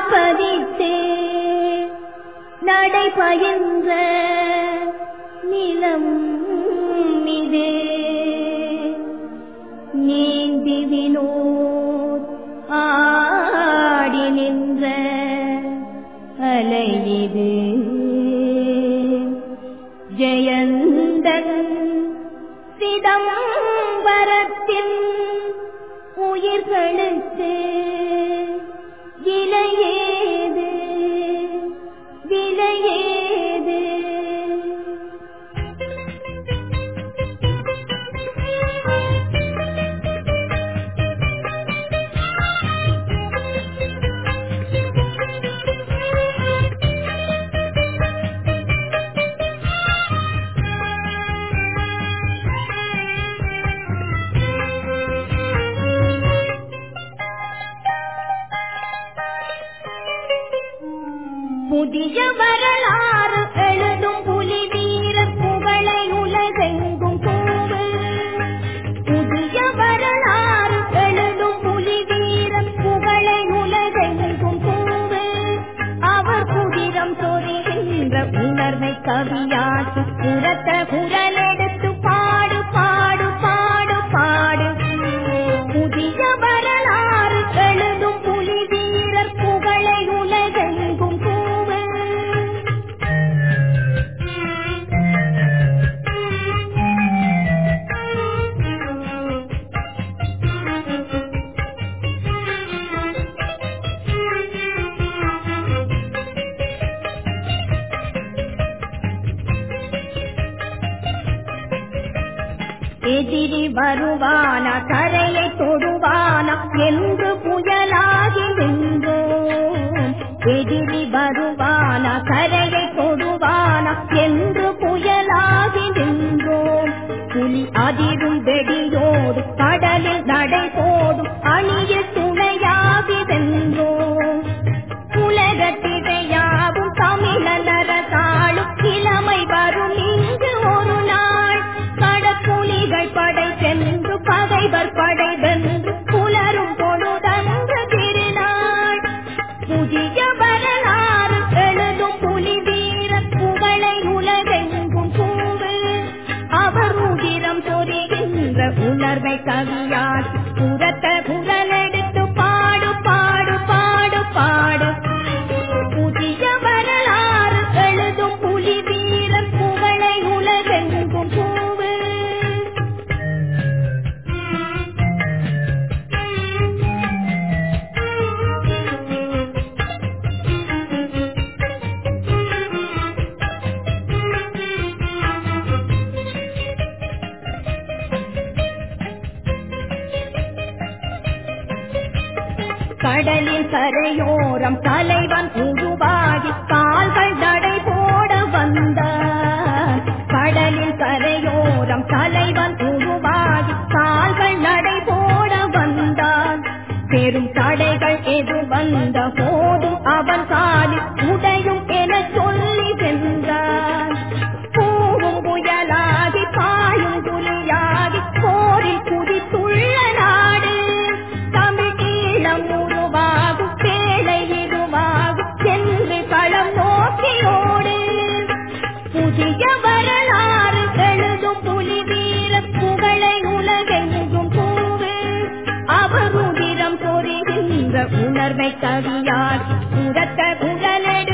பதித்து நடைபயின்ற நிலம் இது நீந்தி வினோத் ஆடி நின்ற அலையிது ஜெயந்தன் சிதம்பரத்தின் உயிர்களுக்கு விலையேது விலையேது புதிய வரலாறு எழுதும் புலி வீரர் புகழை உலகெங்கும் கூறு புதிய வரலாறு எழுதும் புலி வீரர் புகழை உலகெங்கும் கூறு அவர் புதிரம் சொருகின்ற உணர்வை கவியாக்கி புறத்த குரலெடுத்து பாடு பாடு பாடு பாடு புதிய வரலாறு எழுதும் புலி வீரர் புகழை உலகெங்கும் கூறு எதிரி வருவான கரையை தொடுவான என்று புயலாகி நின்றோம் எதிரி வருவான கரையை தொடுவான என்று புயலாகி நின்றோம் புலி அதிரும் வெடியோடு கடலில் நடை போடும் அணியில் துணையாகி வென்றோம் உலகத்திடையாவும் தமிழனரசாளும் இளமை வரும் இங்கு ஒரு நாள் கடற்குலிகள் படை சென்று பகைவர் படை வென்று புலரும் பொழுதன்று திருநாள் புதிய வரலாறு எழுதும் புலி வீரர் புகழை உலகெங்கும் கூறு அவர் உதிரம் சொரிகின்ற உணர்வை கவியால் புறத்த குரலெடுத்து பாடு பாடு பாடு பாடு புதிய வரலாறு எழுதும் புலி வீரர் புகழை உலகெங்கும் கூறு கடலின் கரையோரம் தலைவன் உருவாகி கால்கள் நடை போட வந்தான் கடலின் கரையோரம் தலைவன் உருவாகி கால்கள் நடை போட வந்தான் பெரும் தடைகள் எது வந்த போதும் அவன் காலில் உடையும் என சொல்லி வென்றான் பூவும் புயலாகி பாயும் புலியாகி போரில் குதித்துள்ள நாடு தமிழீழம் உருவாகும் பேழை இதுவாகும் என்று களம் நோக்கியோடு புதிய வரலாறு எழுதும் புலி வீர புகழை உலகெங்கும் கூறு அவர் உதிரம் சொரிகின்ற உணர்வை கவியால் புறத்த குழலெடு